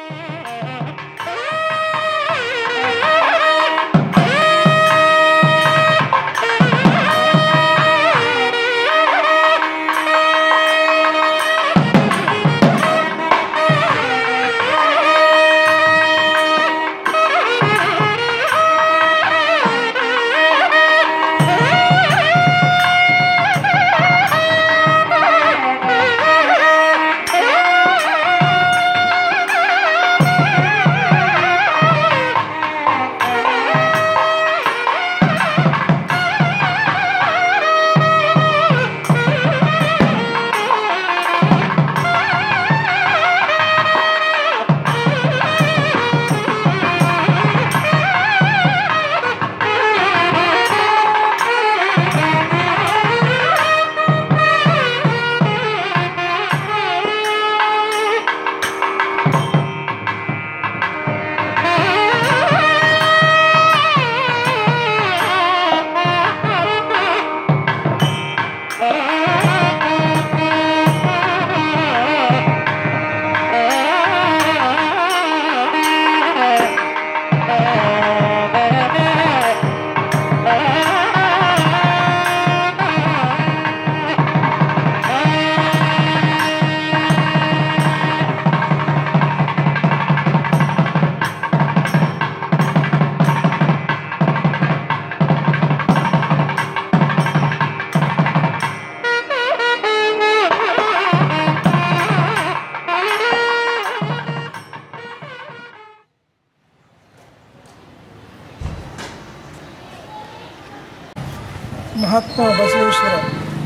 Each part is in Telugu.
మహాత్మా బసవేశ్వర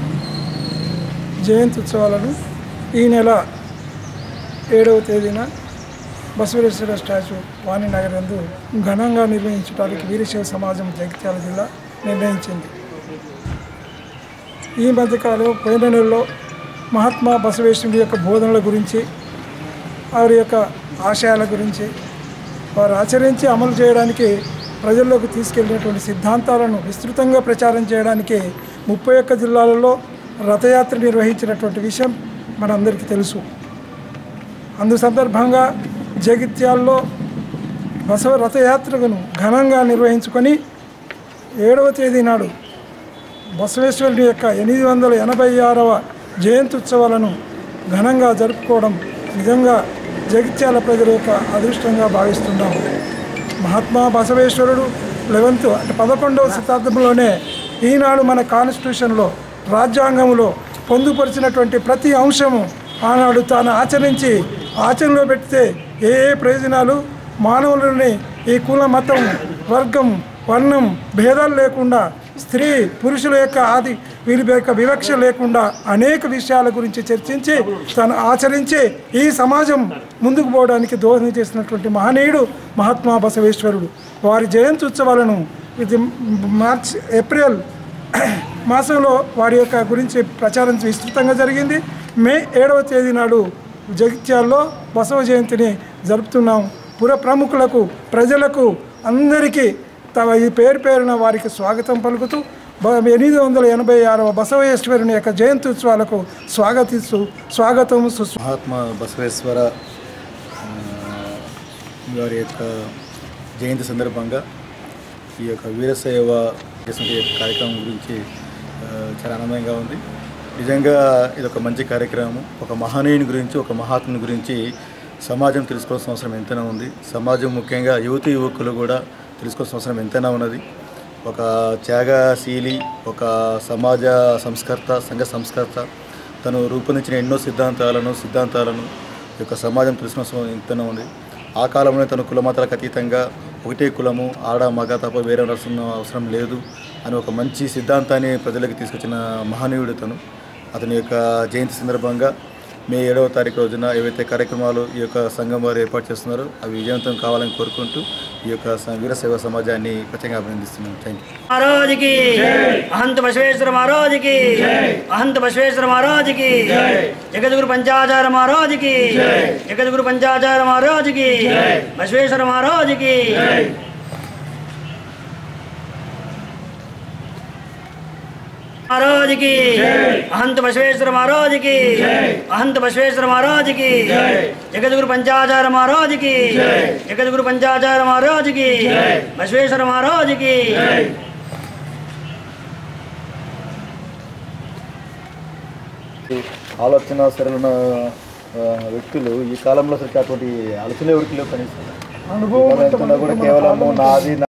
జయంతి ఉత్సవాలను ఈ నెల ఏడవ తేదీన బసవేశ్వర స్టాచ్యూ వాణినగర్ నందు ఘనంగా నిర్వహించడానికి వీరశైవ సమాజం జగిత్యాల జిల్లా నిర్ణయించింది ఈ మధ్యకాలంలో పోయిన నెలలో మహాత్మా బసవేశ్వరుడి యొక్క బోధనల గురించి వారి యొక్క ఆశయాల గురించి వారు ఆచరించి అమలు చేయడానికి ప్రజల్లోకి తీసుకెళ్ళినటువంటి సిద్ధాంతాలను విస్తృతంగా ప్రచారం చేయడానికి ముప్పై ఒక్క జిల్లాలలో రథయాత్ర నిర్వహించినటువంటి విషయం మనందరికీ తెలుసు అందు సందర్భంగా జగిత్యాల్లో బసవ రథయాత్రను ఘనంగా నిర్వహించుకొని ఏడవ తేదీ నాడు బసవేశ్వరుడి యొక్క ఎనిమిది వందల ఎనభై ఆరవ జయంతి ఉత్సవాలను ఘనంగా జరుపుకోవడం నిజంగా జగిత్యాల ప్రజల యొక్క అదృష్టంగా భావిస్తున్నాం మహాత్మా బసవేశ్వరుడు లెవెన్త్ అంటే పదకొండవ శతాబ్దంలోనే ఈనాడు మన కాన్స్టిట్యూషన్లో రాజ్యాంగంలో పొందుపరిచినటువంటి ప్రతి అంశము ఆనాడు తాను ఆచరించి ఆచరణలో పెడితే ఏ ఏ ప్రయోజనాలు మానవులని ఈ కుల మతం వర్గం వర్ణం భేదాలు లేకుండా స్త్రీ పురుషుల యొక్క ఆది వీరి యొక్క వివక్ష లేకుండా అనేక విషయాల గురించి చర్చించి తను ఆచరించి ఈ సమాజం ముందుకు పోవడానికి దోహదం చేసినటువంటి మహనీయుడు మహాత్మా బసవేశ్వరుడు వారి జయంతి ఉత్సవాలను ఇది మార్చ్ ఏప్రిల్ మాసంలో వారి యొక్క గురించి ప్రచారం విస్తృతంగా జరిగింది మే ఏడవ తేదీ నాడు జగిత్యాల్లో బసవ జయంతిని జరుపుతున్నాం పుర ప్రముఖులకు ప్రజలకు అందరికీ తమ ఈ పేరు పేరున వారికి స్వాగతం పలుకుతూ బ- ఎనిమిది వందల ఎనభై ఆరవ బసవేశ్వరుని యొక్క జయంతి ఉత్సవాలకు స్వాగతిస్తూ స్వాగతం సుస్వా మహాత్మా బసవేశ్వర ఆ, వారి యొక్క జయంతి సందర్భంగా ఈ యొక్క వీరశైవ చేసిన ఈ యొక్క కార్యక్రమం గురించి ఆ, చాలా ఆనందంగా ఉంది నిజంగా ఇది ఒక మంచి కార్యక్రమం ఒక మహనీయుని గురించి ఒక మహాత్ముని గురించి సమాజం తెలుసుకోవాల్సిన అవసరం ఎంతైనా ఉంది సమాజం ముఖ్యంగా యువతి యువకులు కూడా తెలుసుకోవాల్సిన అవసరం ఎంతైనా ఉన్నది ఒక త్యాగశీలి ఒక సమాజ సంస్కర్త సంఘ సంస్కర్త తను రూపొందించిన ఎన్నో సిద్ధాంతాలను సిద్ధాంతాలను ఈ యొక్క సమాజం తెలిసిన అవసరం ఎంతైనా ఉంది ఆ కాలంలో తను కులమతాలకు అతీతంగా ఒకటే కులము ఆడ మగ తప్ప వేరే నడుస్తున్న అవసరం లేదు అని ఒక మంచి సిద్ధాంతాన్ని ప్రజలకు తీసుకొచ్చిన మహనీయుడు తను అతని యొక్క జయంతి సందర్భంగా మే ఏడవ తారీఖు రోజున ఏవైతే కార్యక్రమాలు ఈ యొక్క సంఘం వారు ఏర్పాటు చేస్తున్నారో అవి విజయవంతం కావాలని కోరుకుంటూ ఈ యొక్క స- వీర సేవా సమాజాన్ని ప్రత్యేకంగా అభినందిస్తున్నాను థ్యాంక్ యూ महाराज की अहंत बसवेश्वर महाराज की अहंत बसवेश्वर महाराज की जगत गुरु पंचाचार्य महाराज की जगत गुरु पंचाचार्य महाराज की बसवेश्वर महाराज की महाराज की अहंत बसवेश्वर महाराज की अहंत बसवेश्वर महाराज की जगदगुरु पंचाचार्य महाराज की जगदगुरु पंचाचार्य महाराज की बसवेश्वर महाराज की ఆలోచన సరైన వ్యక్తులు ఈ కాలంలో అసలు అటువంటి ఆలోచన ఎవరికి లేవు కనీసం అనుభవం కూడా కేవలం నాది